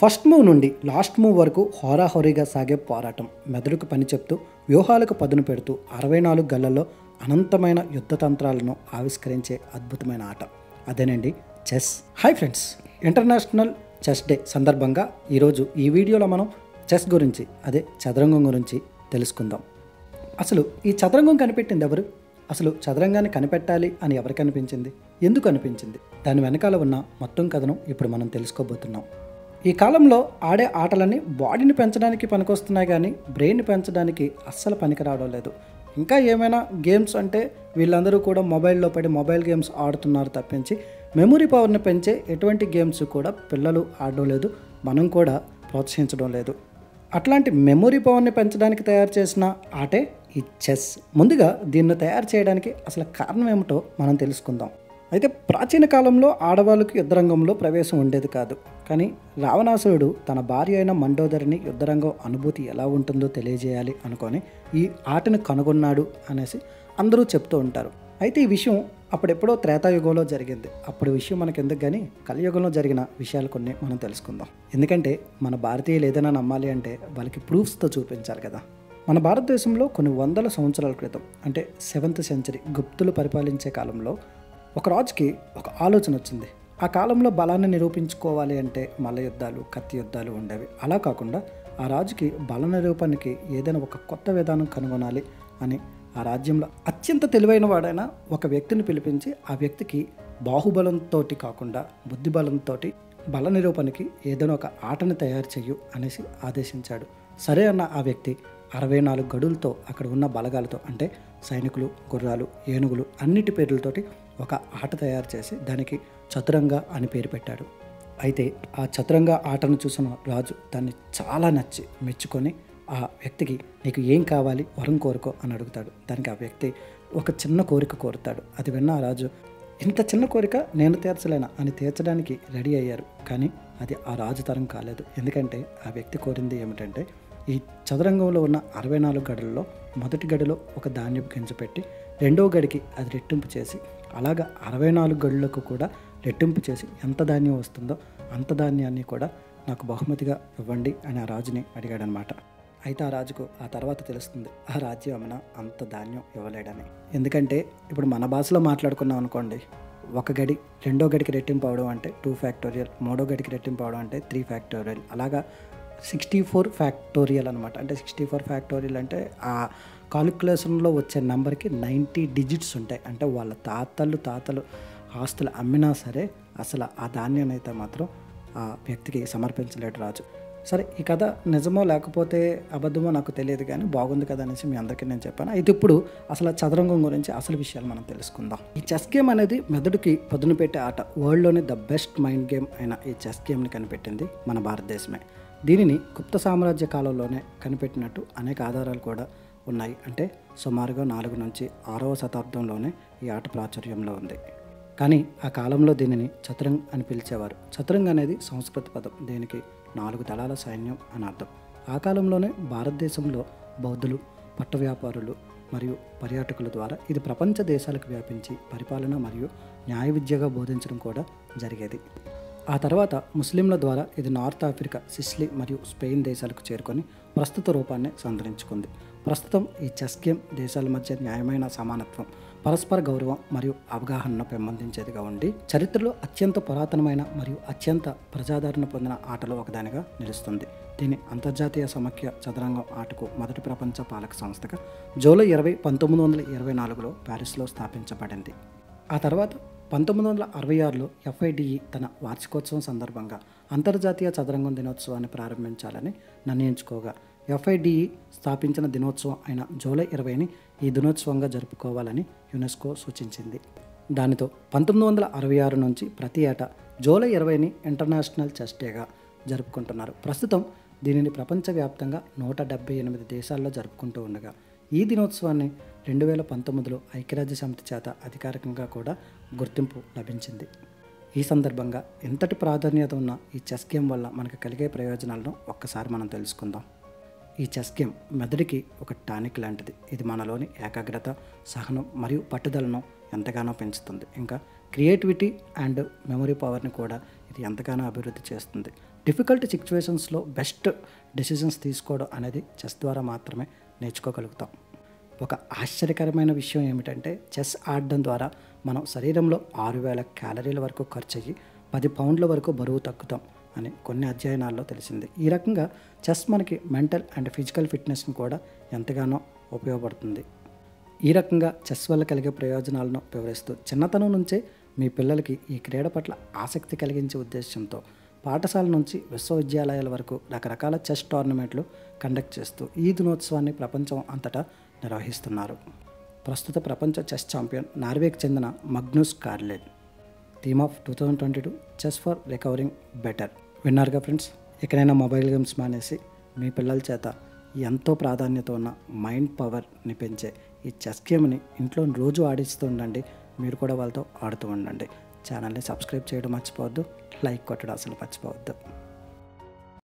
first move నుండి last move వరకు హోరాహోరీగా సాగే పోరాటం మెదడుకు పని చెప్తూ వ్యూహాలకు పదును పెడుతూ అరవై నాలుగు గళ్లలో అనంతమైన యుద్ధ తంత్రాలను ఆవిష్కరించే అద్భుతమైన ఆట అదేనండి chess hi friends international chess day సందర్భంగా ఈరోజు ఈ వీడియోలో మనం చెస్ గురించి అదే చదరంగం గురించి తెలుసుకుందాం అసలు ఈ చదరంగం కనిపెట్టింది ఎవరు అసలు చదరంగాన్ని కనిపెట్టాలి అని ఎవరికి అనిపించింది ఎందుకు అనిపించింది దాని వెనకాల ఉన్న మొత్తం కథను ఇప్పుడు మనం తెలుసుకోబోతున్నాం ఈ కాలంలో ఆడే ఆటలన్నీ బాడీని పెంచడానికి పనికొస్తున్నాయి కానీ బ్రెయిన్ పెంచడానికి అస్సలు పనికి రావడం లేదు ఇంకా ఏమైనా గేమ్స్ అంటే వీళ్ళందరూ కూడా మొబైల్లో పడి మొబైల్ గేమ్స్ ఆడుతున్నారు తప్పించి మెమొరీ పవర్ని పెంచే ఎటువంటి గేమ్స్ కూడా పిల్లలు ఆడడం లేదు మనం కూడా ప్రోత్సహించడం లేదు అట్లాంటి మెమొరీ పవర్ని పెంచడానికి తయారు చేసిన ఆటే ఈ చెస్ ముందుగా దీన్ని తయారు చేయడానికి అసలు కారణం ఏమిటో మనం తెలుసుకుందాం అయితే ప్రాచీన కాలంలో ఆడవాళ్ళకి యుద్ధరంగంలో ప్రవేశం ఉండేది కాదు కానీ రావణాసురుడు తన భార్య అయిన మండోదరిని యుద్ధరంగం అనుభూతి ఎలా ఉంటుందో తెలియజేయాలి అనుకొని ఈ ఆటను కనుగొన్నాడు అనేసి అందరూ చెప్తూ ఉంటారు అయితే ఈ విషయం అప్పుడెప్పుడో త్రేతాయుగంలో జరిగింది అప్పుడు విషయం మనకి ఎందుకు కానీ కలియుగంలో జరిగిన విషయాలు కొన్ని మనం తెలుసుకుందాం ఎందుకంటే మన భారతీయులు ఏదైనా నమ్మాలి అంటే వాళ్ళకి ప్రూఫ్స్తో చూపించాలి కదా మన భారతదేశంలో కొన్ని వందల సంవత్సరాల క్రితం అంటే సెవెంత్ సెంచరీ గుప్తులు పరిపాలించే కాలంలో ఒక రాజుకి ఒక ఆలోచన వచ్చింది ఆ కాలంలో బలాన్ని నిరూపించుకోవాలి అంటే మల్ల యుద్ధాలు కత్తి యుద్ధాలు ఉండేవి అలా కాకుండా ఆ రాజుకి బల నిరూపణకి ఏదైనా ఒక కొత్త విధానం కనుగొనాలి అని ఆ రాజ్యంలో అత్యంత తెలివైన వాడైన ఒక వ్యక్తిని పిలిపించి ఆ వ్యక్తికి బాహుబలంతో కాకుండా బుద్ధిబలంతో బల నిరూపణకి ఏదైనా ఒక ఆటను తయారు చెయ్యు అనేసి ఆదేశించాడు సరే అన్న ఆ వ్యక్తి అరవై నాలుగు గడులతో అక్కడ ఉన్న బలగాలతో అంటే సైనికులు గుర్రాలు ఏనుగులు అన్నిటి పేర్లతోటి ఒక ఆట తయారు చేసి దానికి చతురంగ అని పేరు పెట్టాడు అయితే ఆ చతురంగ ఆటను చూసిన రాజు దాన్ని చాలా నచ్చి మెచ్చుకొని ఆ వ్యక్తికి నీకు ఏం కావాలి వరం కోరుకో అని అడుగుతాడు దానికి ఆ వ్యక్తి ఒక చిన్న కోరిక కోరుతాడు అది విన్న ఆ రాజు ఇంత చిన్న కోరిక నేను తీర్చలేనా అని తీర్చడానికి రెడీ అయ్యారు కానీ అది ఆ రాజు తరం కాలేదు ఎందుకంటే ఆ వ్యక్తి కోరింది ఏమిటంటే ఈ చదరంగంలో ఉన్న అరవై నాలుగు గడుల్లో మొదటి గడిలో ఒక ధాన్యపు గింజ పెట్టి రెండవ గడికి అది రెట్టింపు చేసి అలాగా అరవై నాలుగు గడులకు కూడా రెట్టింపు చేసి ఎంత ధాన్యం వస్తుందో అంత ధాన్యాన్ని కూడా నాకు బహుమతిగా ఇవ్వండి అని ఆ రాజుని అడిగాడనమాట అయితే ఆ రాజుకు ఆ తర్వాత తెలుస్తుంది ఆ రాజ్యం ఏమైనా అంత ధాన్యం ఇవ్వలేడని ఎందుకంటే ఇప్పుడు మన భాషలో మాట్లాడుకున్నాం అనుకోండి ఒక గడి రెండో గడికి రెట్టింపు అవడం అంటే టూ ఫ్యాక్టోరియల్ మూడో గడికి రెట్టింపు అవడం అంటే త్రీ ఫ్యాక్టోరియల్ అలాగా సిక్స్టీ ఫోర్ ఫ్యాక్టోరియల్ అనమాట అంటే సిక్స్టీ ఫోర్ ఫ్యాక్టోరియల్ అంటే ఆ కాలిక్యులేషన్లో వచ్చే నెంబర్కి నైంటీ డిజిట్స్ ఉంటాయి అంటే వాళ్ళ తాతలు తాతలు ఆస్తులు అమ్మినా సరే అసలు ఆ ధాన్యాన్ని అయితే మాత్రం ఆ వ్యక్తికి సమర్పించలేడు రాజు సరే ఈ కథ నిజమో లేకపోతే అబద్ధమో నాకు తెలియదు కానీ బాగుంది కదా అనేసి మీ అందరికీ నేను చెప్పాను అయితే ఇప్పుడు అసలు ఆ చదరంగం గురించి అసలు విషయాలు మనం తెలుసుకుందాం ఈ చెస్ గేమ్ అనేది మెదడుకి పదును పెట్టే ఆట వరల్డ్లోని ద బెస్ట్ మైండ్ గేమ్ అయిన ఈ చెస్ గేమ్ని కనిపెట్టింది మన భారతదేశమే దీనిని గుప్త సామ్రాజ్య కాలంలోనే కనిపెట్టినట్టు అనేక ఆధారాలు కూడా ఉన్నాయి అంటే సుమారుగా నాలుగు నుంచి ఆరవ శతాబ్దంలోనే ఈ ఆట ప్రాచుర్యంలో ఉంది కానీ ఆ కాలంలో దీనిని చతురంగ్ అని పిలిచేవారు చతురంగ్ అనేది సంస్కృత పదం దీనికి నాలుగు దళాల సైన్యం అని అర్థం ఆ కాలంలోనే భారతదేశంలో బౌద్ధులు పట్ట వ్యాపారులు మరియు పర్యాటకుల ద్వారా ఇది ప్రపంచ దేశాలకు వ్యాపించి పరిపాలన మరియు న్యాయ విద్యగా బోధించడం కూడా జరిగేది ఆ తర్వాత ముస్లింల ద్వారా ఇది నార్త్ ఆఫ్రికా సిస్లీ మరియు స్పెయిన్ దేశాలకు చేరుకొని ప్రస్తుత రూపాన్ని సంతరించుకుంది ప్రస్తుతం ఈ చెస్ గేమ్ దేశాల మధ్య న్యాయమైన సమానత్వం పరస్పర గౌరవం మరియు అవగాహనను పెంపొందించేదిగా ఉండి చరిత్రలో అత్యంత పురాతనమైన మరియు అత్యంత ప్రజాదరణ పొందిన ఆటలో ఒకదానిగా నిలుస్తుంది దీని అంతర్జాతీయ సమాఖ్య చదరంగం ఆటకు మొదటి ప్రపంచ పాలక సంస్థగా జూలై ఇరవై పంతొమ్మిది వందల ఇరవై నాలుగులో ప్యారిస్లో స్థాపించబడింది ఆ తర్వాత పంతొమ్మిది వందల అరవై ఆరులో ఎఫ్ఐడిఈ తన వార్షికోత్సవం సందర్భంగా అంతర్జాతీయ చదరంగం దినోత్సవాన్ని ప్రారంభించాలని నిర్ణయించుకోగా ఎఫ్ఐడిఈ స్థాపించిన దినోత్సవం అయిన జూలై ఇరవైని ఈ దినోత్సవంగా జరుపుకోవాలని యునెస్కో సూచించింది దానితో పంతొమ్మిది వందల అరవై ఆరు నుంచి ప్రతి ఏటా జూలై ఇరవైని ఇంటర్నేషనల్ చెస్ డేగా జరుపుకుంటున్నారు ప్రస్తుతం దీనిని ప్రపంచవ్యాప్తంగా నూట డెబ్బై ఎనిమిది దేశాల్లో జరుపుకుంటూ ఉండగా ఈ దినోత్సవాన్ని రెండు వేల పంతొమ్మిదిలో ఐక్యరాజ్య సమితి చేత అధికారికంగా కూడా గుర్తింపు లభించింది ఈ సందర్భంగా ఎంతటి ప్రాధాన్యత ఉన్న ఈ చెస్ గేమ్ వల్ల మనకు కలిగే ప్రయోజనాలను ఒక్కసారి మనం తెలుసుకుందాం ఈ చెస్ గేమ్ మెదడుకి ఒక టానిక్ లాంటిది ఇది మనలోని ఏకాగ్రత సహనం మరియు పట్టుదలను ఎంతగానో పెంచుతుంది ఇంకా క్రియేటివిటీ అండ్ మెమరీ పవర్ని కూడా ఇది ఎంతగానో అభివృద్ధి చేస్తుంది డిఫికల్ట్ సిచ్యువేషన్స్లో బెస్ట్ డెసిషన్స్ తీసుకోవడం అనేది చెస్ ద్వారా మాత్రమే నేర్చుకోగలుగుతాం ఒక ఆశ్చర్యకరమైన విషయం ఏమిటంటే చెస్ ఆడడం ద్వారా మనం శరీరంలో ఆరు వేల క్యాలరీల వరకు ఖర్చు అయ్యి పది పౌండ్ల వరకు బరువు తగ్గుతాం అని కొన్ని అధ్యయనాల్లో తెలిసింది ఈ రకంగా చెస్ మనకి మెంటల్ అండ్ ఫిజికల్ ఫిట్నెస్ని కూడా ఎంతగానో ఉపయోగపడుతుంది ఈ రకంగా చెస్ వల్ల కలిగే ప్రయోజనాలను వివరిస్తూ చిన్నతనం నుంచే మీ పిల్లలకి ఈ క్రీడ పట్ల ఆసక్తి కలిగించే ఉద్దేశంతో పాఠశాల నుంచి విశ్వవిద్యాలయాల వరకు రకరకాల చెస్ టోర్నమెంట్లు కండక్ట్ చేస్తూ ఈ దినోత్సవాన్ని ప్రపంచం అంతటా నిర్వహిస్తున్నారు ప్రస్తుత ప్రపంచ చెస్ ఛాంపియన్ నార్వేకి చెందిన Magnus Carlsen theme of two thousand twenty two chess for recovering better విన్నారుగా ఫ్రెండ్స్ ఎక్కడైనా మొబైల్ గేమ్స్ మానేసి మీ పిల్లల చేత ఎంతో ప్రాధాన్యత ఉన్న మైండ్ పవర్ని పెంచే ఈ చెస్ గేమ్ని ఇంట్లో రోజు ఆడిస్తూ ఉండండి మీరు కూడా వాళ్ళతో ఆడుతూ ఉండండి ఛానల్ని సబ్స్క్రైబ్ చేయడం మర్చిపోవద్దు లైక్ కొట్టడం అసలు మర్చిపోవద్దు